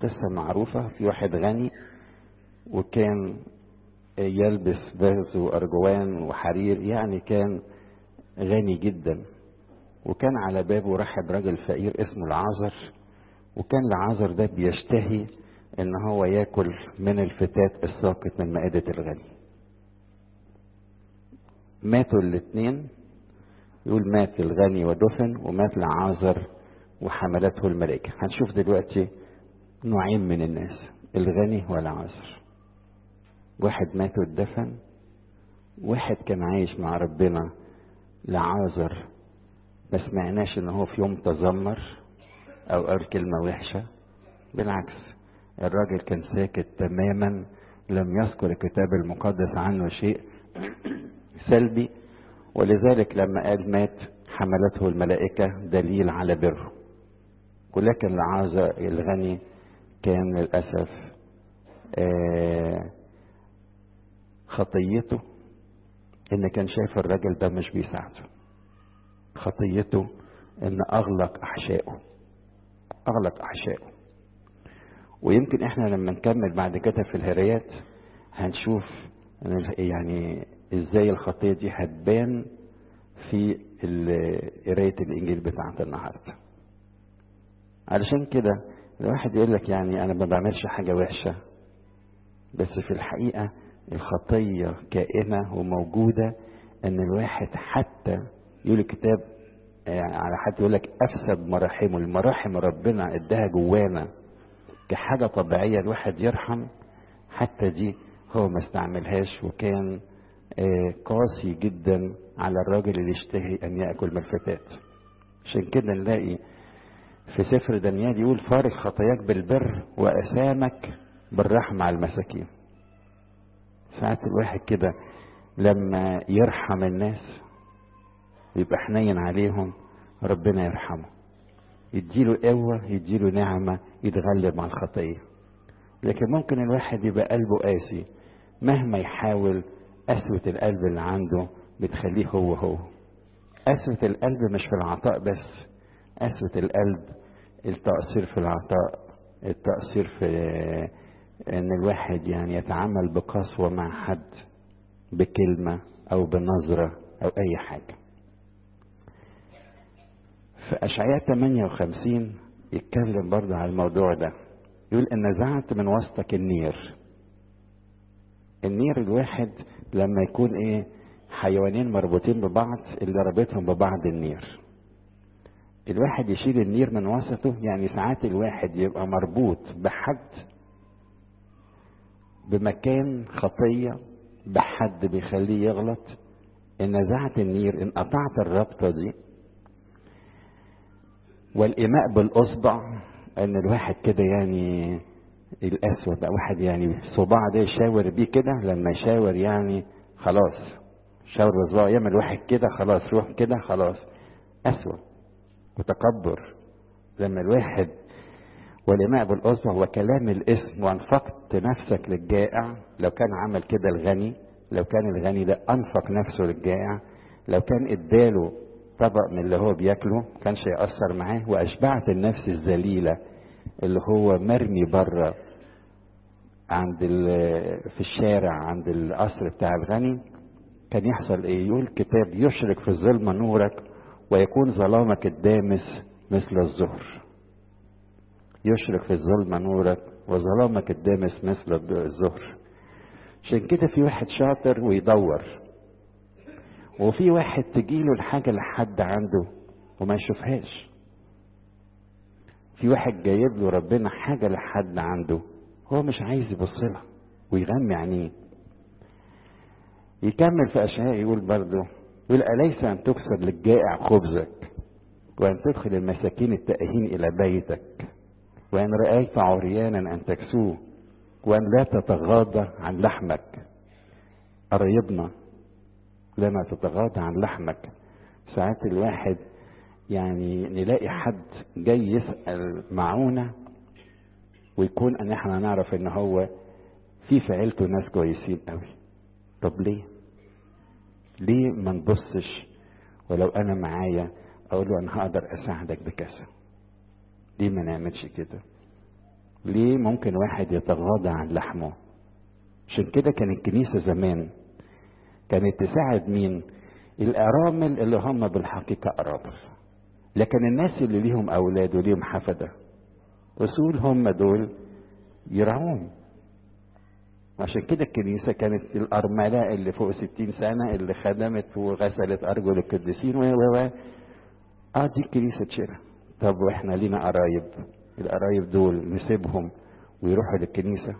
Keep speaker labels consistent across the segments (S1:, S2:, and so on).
S1: قصة معروفة في واحد غني وكان يلبس باز وأرجوان وحرير يعني كان غني جدا وكان على بابه رحب راجل فقير اسمه العازر وكان العازر ده بيشتهي ان هو ياكل من الفتات الساقط من مائدة الغني ماتوا الاثنين يقول مات الغني ودفن ومات العازر وحملته الملائكة هنشوف دلوقتي نوعين من الناس الغني والعازر واحد مات واتدفن واحد كان عايش مع ربنا لعازر ما سمعناش ان هو في يوم تذمر او قال كلمة وحشة بالعكس الراجل كان ساكت تماما لم يذكر الكتاب المقدس عنه شيء سلبي ولذلك لما قال مات حملته الملائكة دليل على بره ولكن العازة الغني كان للأسف آه خطيته ان كان شايف الراجل ده مش بيساعده خطيته ان اغلق احشائه اغلق احشائه ويمكن احنا لما نكمل بعد كده في الهريات هنشوف يعني ازاي الخطيه دي هتبان في قرايه الانجيل بتاعت النهارده علشان كده الواحد يقول لك يعني انا ما بعملش حاجه وحشه بس في الحقيقه الخطيه كائنه وموجوده ان الواحد حتى يقول الكتاب يعني على حد يقول لك افسد مراحمه المراحم ربنا اداها جوانا كحاجه طبيعيه الواحد يرحم حتى دي هو ما استعملهاش وكان قاسي جدا على الراجل اللي يشتهي ان ياكل من الفتات عشان كده نلاقي في سفر دانيال يقول فارق خطاياك بالبر واسامك بالرحمه على المساكين ساعات الواحد كده لما يرحم الناس ويبقى حنين عليهم ربنا يرحمه يديله قوة يديله نعمة يتغلب على الخطية لكن ممكن الواحد يبقى قلبه قاسي مهما يحاول قسوة القلب اللي عنده بتخليه هو هو قسوة القلب مش في العطاء بس قسوة القلب التقصير في العطاء التقصير في ان الواحد يعني يتعامل بقسوة مع حد بكلمة او بنظرة او اي حاجة في اشعياء 58 يتكلم برضه على الموضوع ده يقول ان نزعت من وسطك النير النير الواحد لما يكون ايه حيوانين مربوطين ببعض اللي رابطهم ببعض النير الواحد يشيل النير من وسطه يعني ساعات الواحد يبقى مربوط بحد بمكان خطية بحد بيخليه يغلط ان نزعت النير ان قطعت الرابطة دي والإيماء بالإصبع ان الواحد كده يعني الأسود بقى واحد يعني صباع ده يشاور بيه كده لما يشاور يعني خلاص شاور بصباعه يعمل واحد كده خلاص روح كده خلاص أسود وتكبر لما الواحد والإيماء بالأصبع وكلام الاسم وأنفقت نفسك للجائع لو كان عمل كده الغني لو كان الغني ده أنفق نفسه للجائع لو كان اداله طبق من اللي هو بياكله كانش يأثر معاه وأشبعت النفس الذليلة اللي هو مرمي بره عند في الشارع عند القصر بتاع الغني كان يحصل ايه يقول الكتاب يشرك في الظلمة نورك ويكون ظلامك الدامس مثل الظهر يشرك في الظلمة نورك وظلامك الدامس مثل الظهر عشان كده في واحد شاطر ويدور وفي واحد تجيله الحاجة لحد عنده وما يشوفهاش في واحد جايب له ربنا حاجة لحد عنده هو مش عايز يبص لها ويغمي عينيه يكمل في أشياء يقول برضه يقول أليس أن تكسر للجائع خبزك وأن تدخل المساكين التائهين إلى بيتك وأن رأيت عريانا أن تكسوه وأن لا تتغاضى عن لحمك قرايبنا لما تتغاضى عن لحمك ساعات الواحد يعني نلاقي حد جاي يسأل معونة ويكون ان احنا نعرف ان هو في في عيلته ناس كويسين قوي طب ليه ليه ما نبصش ولو انا معايا اقول له انا هقدر اساعدك بكذا ليه ما نعملش كده ليه ممكن واحد يتغاضى عن لحمه عشان كده كان الكنيسة زمان كانت تساعد مين الأرامل اللي هم بالحقيقة أرامل لكن الناس اللي ليهم أولاد وليهم حفدة أصول هم دول يرعون عشان كده الكنيسة كانت الأرملة اللي فوق ستين سنة اللي خدمت وغسلت أرجل القديسين و و اه دي الكنيسة تشيلها طب واحنا لينا قرايب القرايب دول نسيبهم ويروحوا للكنيسة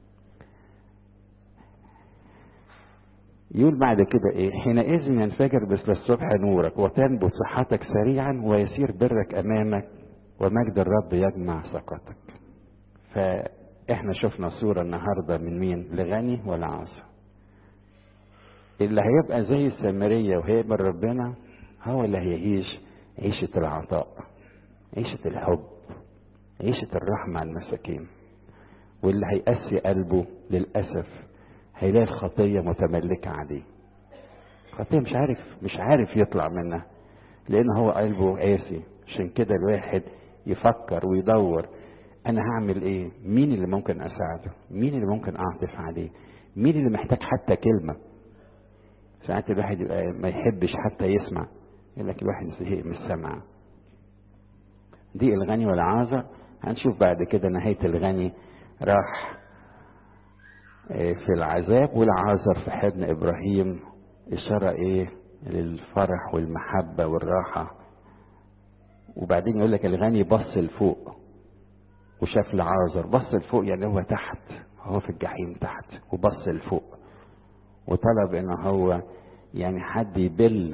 S1: يقول بعد كده ايه حينئذ ينفجر مثل الصبح نورك وتنبت صحتك سريعا ويسير برك امامك ومجد الرب يجمع سقطك فاحنا شفنا صورة النهاردة من مين لغني ولا عاصر اللي هيبقى زي السامرية وهيقبل ربنا هو اللي هيعيش عيشة العطاء عيشة الحب عيشة الرحمة على المساكين واللي هيقسي قلبه للأسف هيلاقي الخطية متملكة عليه خطية مش عارف مش عارف يطلع منها لأن هو قلبه قاسي عشان كده الواحد يفكر ويدور أنا هعمل إيه؟ مين اللي ممكن أساعده؟ مين اللي ممكن أعطف عليه؟ مين اللي محتاج حتى كلمة؟ ساعات الواحد يبقى ما يحبش حتى يسمع يقول لك الواحد زهق من السمع دي الغني والعازر هنشوف بعد كده نهاية الغني راح في العذاب والعازر في حضن ابراهيم اشاره ايه للفرح والمحبه والراحه وبعدين يقول لك الغني بص لفوق وشاف العازر بص لفوق يعني هو تحت هو في الجحيم تحت وبص لفوق وطلب ان هو يعني حد يبل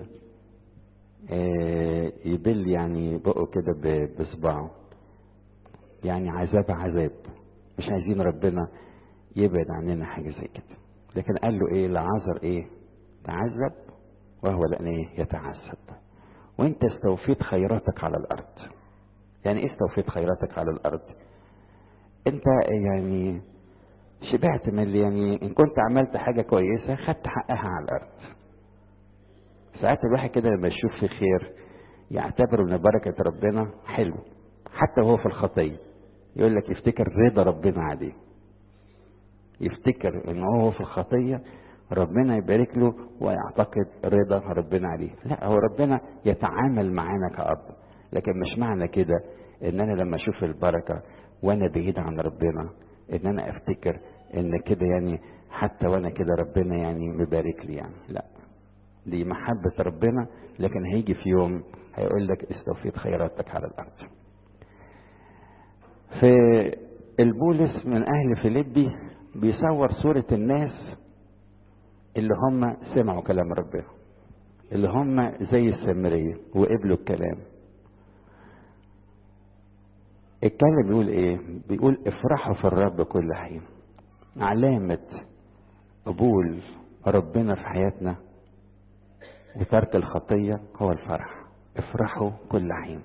S1: آه يبل يعني بقه كده بصباعه يعني عذاب عذاب مش عايزين ربنا يبعد عننا حاجة زي كده لكن قال له ايه لعازر ايه تعذب وهو لأن ايه يتعذب وانت استوفيت خيراتك على الارض يعني ايه استوفيت خيراتك على الارض انت يعني شبعت من اللي يعني ان كنت عملت حاجة كويسة خدت حقها على الارض ساعات الواحد كده لما يشوف في خير يعتبر ان بركة ربنا حلو حتى وهو في الخطية يقول لك يفتكر رضا ربنا عليه يفتكر ان هو في الخطية ربنا يبارك له ويعتقد رضا ربنا عليه لا هو ربنا يتعامل معانا كأب لكن مش معنى كده ان انا لما اشوف البركة وانا بعيد عن ربنا ان انا افتكر ان كده يعني حتى وانا كده ربنا يعني مبارك لي يعني لا دي محبة ربنا لكن هيجي في يوم هيقول لك استوفيت خيراتك على الارض في البولس من اهل فيليبي بيصور صورة الناس اللي هم سمعوا كلام ربنا اللي هم زي السامرية وقبلوا الكلام الكلام بيقول ايه بيقول افرحوا في الرب كل حين علامة قبول ربنا في حياتنا وترك الخطية هو الفرح افرحوا كل حين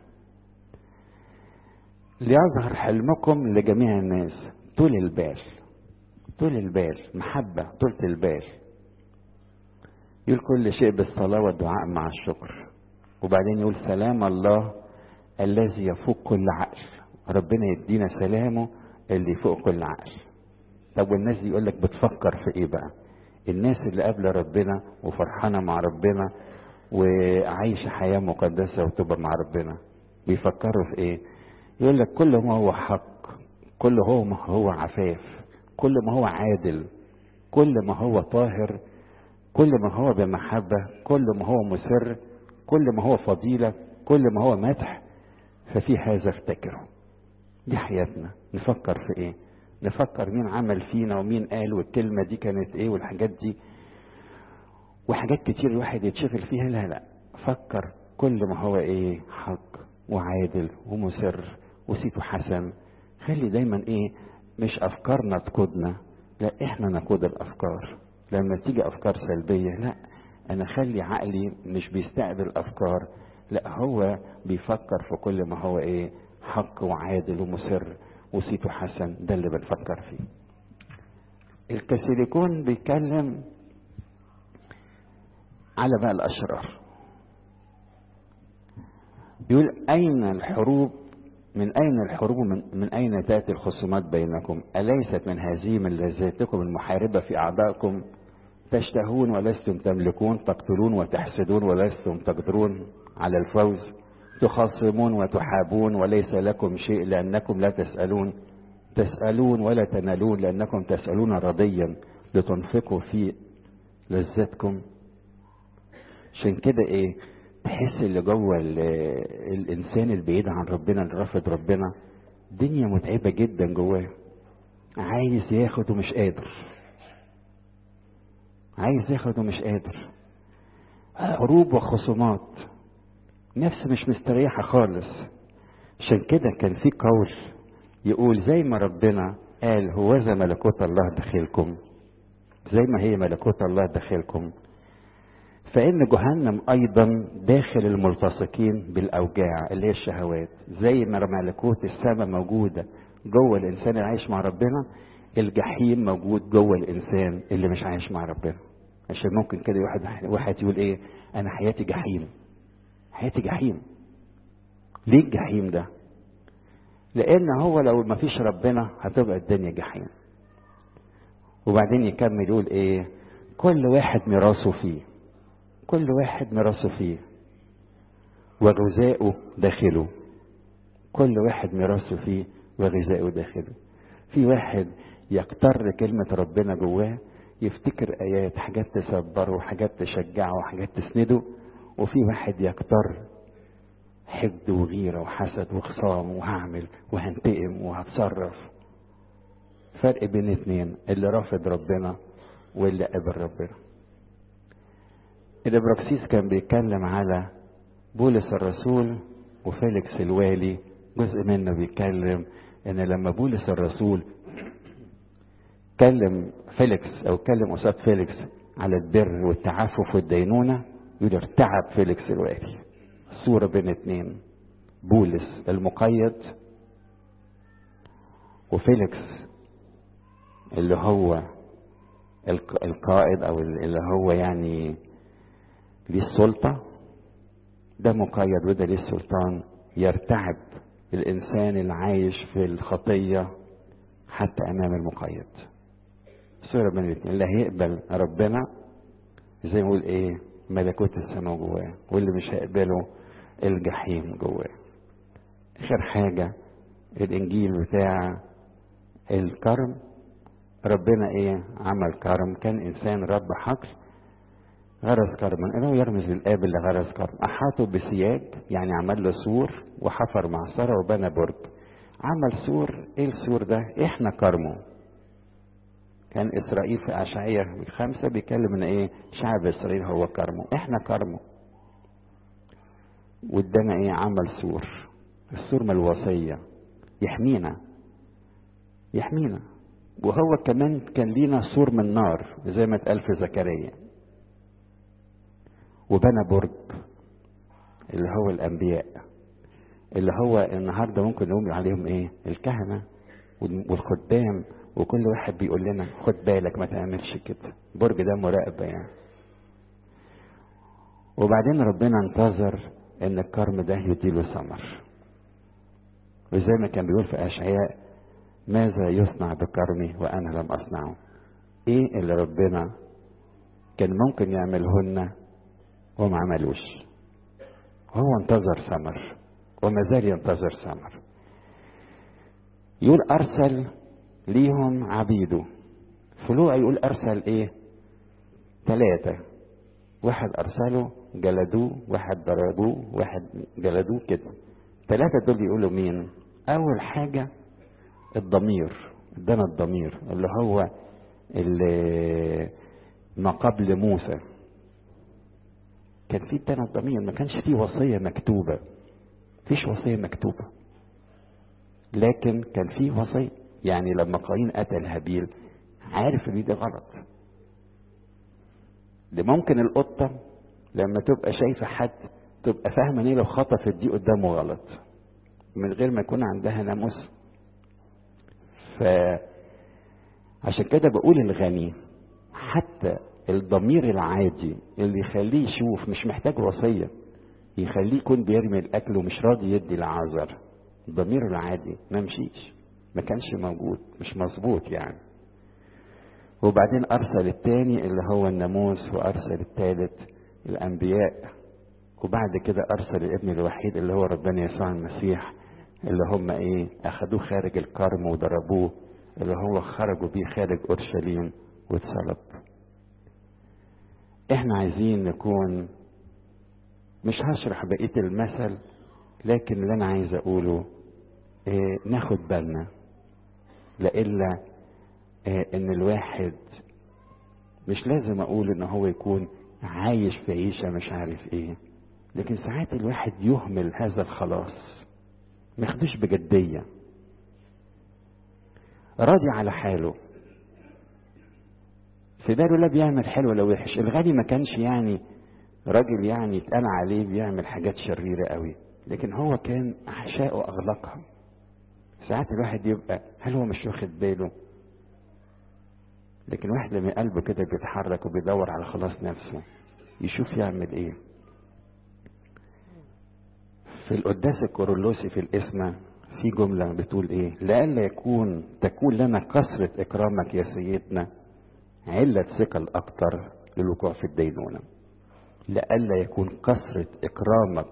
S1: ليظهر حلمكم لجميع الناس طول البال طول البال محبة طولة البال يقول كل شيء بالصلاة والدعاء مع الشكر وبعدين يقول سلام الله الذي يفوق كل عقل ربنا يدينا سلامه اللي يفوق كل عقل طب والناس دي يقول لك بتفكر في ايه بقى الناس اللي قابله ربنا وفرحانه مع ربنا وعايشه حياه مقدسه وتبقى مع ربنا بيفكروا في ايه يقول لك كل ما هو حق كل هو ما هو عفاف كل ما هو عادل كل ما هو طاهر كل ما هو بمحبة كل ما هو مسر كل ما هو فضيلة كل ما هو مدح ففي هذا افتكره دي حياتنا نفكر في ايه نفكر مين عمل فينا ومين قال والكلمة دي كانت ايه والحاجات دي وحاجات كتير الواحد يتشغل فيها لا لا فكر كل ما هو ايه حق وعادل ومسر وصيته حسن خلي دايما ايه مش افكارنا تقودنا لا احنا نقود الافكار لما تيجي افكار سلبيه لا انا خلي عقلي مش بيستقبل افكار لا هو بيفكر في كل ما هو ايه حق وعادل ومسر وصيته حسن ده اللي بنفكر فيه الكاثوليكون بيتكلم على بقى الاشرار يقول اين الحروب من أين الحروب من, من أين تأتي الخصومات بينكم أليست من هزيمة لذاتكم المحاربة في أعدائكم تشتهون ولستم تملكون تقتلون وتحسدون ولستم تقدرون على الفوز تخاصمون وتحابون وليس لكم شيء لأنكم لا تسألون تسألون ولا تنالون لأنكم تسألون رضيا لتنفقوا في لذتكم عشان كده ايه تحس اللي جوه الانسان البعيد عن ربنا اللي رافض ربنا دنيا متعبه جدا جواه عايز ياخد ومش قادر عايز ياخد ومش قادر حروب وخصومات نفس مش مستريحة خالص عشان كده كان في قول يقول زي ما ربنا قال هوذا ملكوت الله داخلكم زي ما هي ملكوت الله داخلكم فإن جهنم أيضا داخل الملتصقين بالأوجاع اللي هي الشهوات زي ما ملكوت السماء موجودة جوه الإنسان اللي عايش مع ربنا الجحيم موجود جوه الإنسان اللي مش عايش مع ربنا عشان ممكن كده واحد واحد يقول إيه أنا حياتي جحيم حياتي جحيم ليه الجحيم ده؟ لأن هو لو ما فيش ربنا هتبقى الدنيا جحيم وبعدين يكمل يقول إيه كل واحد ميراثه فيه كل واحد ميراثه فيه وغذاؤه داخله كل واحد ميراثه فيه وغذاؤه داخله في واحد يقتر كلمة ربنا جواه يفتكر آيات حاجات تصبره وحاجات تشجعه وحاجات تسنده وفي واحد يقتر حقد وغيرة وحسد وخصام وهعمل وهنتقم وهتصرف فرق بين اتنين اللي رافض ربنا واللي قابل ربنا الابراكسيس كان بيتكلم على بولس الرسول وفيليكس الوالي جزء منه بيتكلم ان لما بولس الرسول كلم فيليكس او كلم قصاد فيليكس على البر والتعفف والدينونة يقول ارتعب فيليكس الوالي صورة بين اتنين بولس المقيد وفيليكس اللي هو القائد او اللي هو يعني ليه السلطة ده مقيد وده ليه السلطان يرتعب الإنسان اللي عايش في الخطية حتى أمام المقيد صورة بين الاثنين اللي هيقبل ربنا زي ما يقول إيه ملكوت السماء جواه واللي مش هيقبله الجحيم جواه آخر حاجة الإنجيل بتاع الكرم ربنا إيه عمل كرم كان إنسان رب حقل غرس كرما انه يرمز للاب اللي غرس كرم احاطه بسياج يعني عمل له سور وحفر معصره وبنى برج عمل سور ايه السور ده احنا كرمه كان اسرائيل في اشعياء الخمسه بيتكلم ان ايه شعب اسرائيل هو كرمه احنا كرمه وادانا ايه عمل سور السور من الوصيه يحمينا يحمينا وهو كمان كان لينا سور من نار زي ما اتقال في زكريا وبنى برج اللي هو الانبياء اللي هو النهارده ممكن نقول عليهم ايه الكهنه والخدام وكل واحد بيقول لنا خد بالك ما تعملش كده برج ده مراقبه يعني وبعدين ربنا انتظر ان الكرم ده يديله ثمر وزي ما كان بيقول في اشعياء ماذا يصنع بكرمي وانا لم اصنعه ايه اللي ربنا كان ممكن يعمله لنا وما عملوش هو انتظر ثمر وما زال ينتظر ثمر يقول ارسل ليهم عبيده فلوع يقول ارسل ايه ثلاثة واحد ارسله جلدوه واحد ضربوه واحد جلدوه كده ثلاثة دول يقولوا مين اول حاجة الضمير ادانا الضمير اللي هو اللي ما قبل موسى كان في ادانا الضمير ما كانش في وصية مكتوبة فيش وصية مكتوبة لكن كان في وصية يعني لما قايين قتل هابيل عارف ان ده غلط ده ممكن القطة لما تبقى شايفة حد تبقى فاهمة ان هي لو خطفت دي قدامه غلط من غير ما يكون عندها ناموس ف عشان كده بقول الغني حتى الضمير العادي اللي يخليه يشوف مش محتاج وصية يخليه يكون بيرمي الأكل ومش راضي يدي العذر ضميره العادي ما مشيش ما كانش موجود مش مظبوط يعني وبعدين ارسل التاني اللي هو الناموس وارسل التالت الانبياء وبعد كده ارسل الابن الوحيد اللي هو ربنا يسوع المسيح اللي هم ايه اخدوه خارج الكرم وضربوه اللي هو خرجوا بيه خارج اورشليم واتصلب احنا عايزين نكون مش هشرح بقيه المثل لكن اللي انا عايز اقوله إيه ناخد بالنا لإلا إيه ان الواحد مش لازم اقول ان هو يكون عايش في عيشه مش عارف ايه لكن ساعات الواحد يهمل هذا الخلاص ما ياخدوش بجديه راضي على حاله في باله لا بيعمل حلو ولا وحش الغني ما كانش يعني راجل يعني اتقال عليه بيعمل حاجات شريرة قوي لكن هو كان أحشائه أغلقها ساعات الواحد يبقى هل هو مش واخد باله لكن واحد لما قلبه كده بيتحرك وبيدور على خلاص نفسه يشوف يعمل ايه في القداس الكورولوسي في الاسمة في جملة بتقول ايه لئلا يكون تكون لنا كثرة اكرامك يا سيدنا علة ثقل اكتر للوقوع في الدينونة لئلا يكون كثرة اكرامك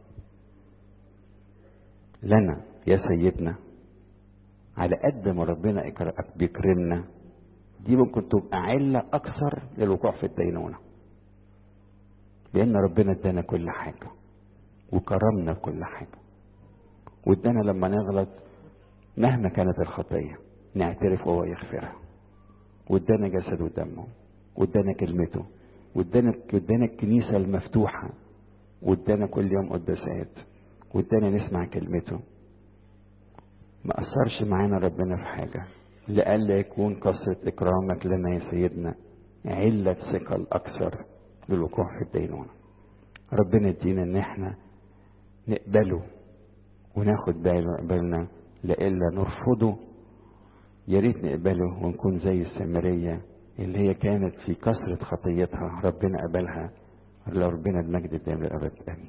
S1: لنا يا سيدنا على قد ما ربنا بيكرمنا دي ممكن تبقى علة أكثر للوقوع في الدينونة لأن ربنا ادانا كل حاجة وكرمنا كل حاجة وادانا لما نغلط مهما كانت الخطية نعترف وهو يغفرها وادانا جسد ودمه وادانا كلمته وادانا وادانا الكنيسة المفتوحة وادانا كل يوم قداسات وادانا نسمع كلمته ما أثرش معانا ربنا في حاجة لئلا يكون كثرة إكرامك لنا يا سيدنا علة ثقل أكثر للوقوع في الدينونة ربنا يدينا إن إحنا نقبله وناخد بالنا لئلا نرفضه يا ريت نقبله ونكون زي السامرية اللي هي كانت في كثرة خطيتها ربنا قبلها لربنا المجد الدائم للأبد آمين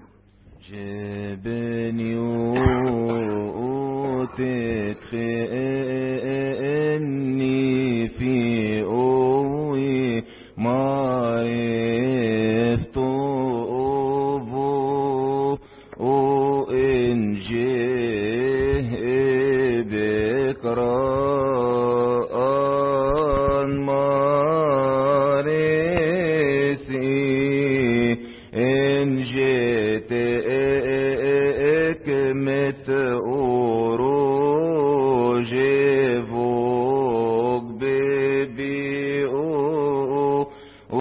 S2: جبني وتدخلني في قوي معرفت أبو وإن جه بكران مارسي إن جئت اكمت أروج فوق ببي